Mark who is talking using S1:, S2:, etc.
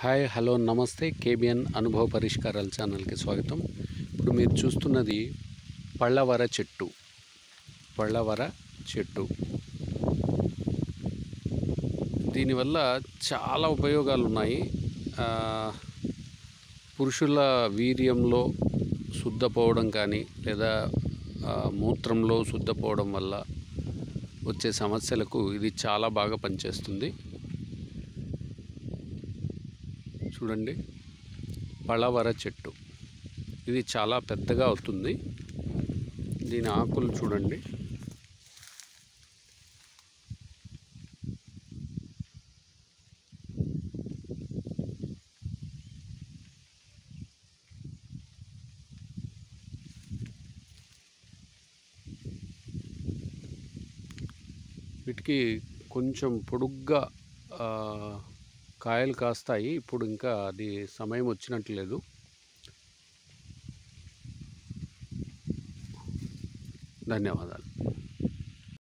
S1: hi hello నమస్తే KBN అనుభవ పరిష్కారాల ఛానల్కి స్వాగతం ఇప్పుడు మీరు చూస్తున్నది పళ్ళవర చెట్టు పళ్ళవర చెట్టు దీనివల్ల చాలా ఉపయోగాలు ఉన్నాయి ఆ, పురుషుల వీర్యంలో శుద్ధపోవడం కానీ లేదా ఆ, మూత్రంలో శుద్ధపోవడం వల్ల వచ్చే సమస్యలకు ఇది చాలా బాగా పనిచేస్తుంది చూడండి పళ్ళవర చెట్టు ఇది చాలా పెద్దగా అవుతుంది దీని ఆకులు చూడండి వీటికి కొంచెం పొడుగ్గా ఆ, కాయలు కాస్తాయి ఇప్పుడు ఇంకా అది సమయం వచ్చినట్లేదు ధన్యవాదాలు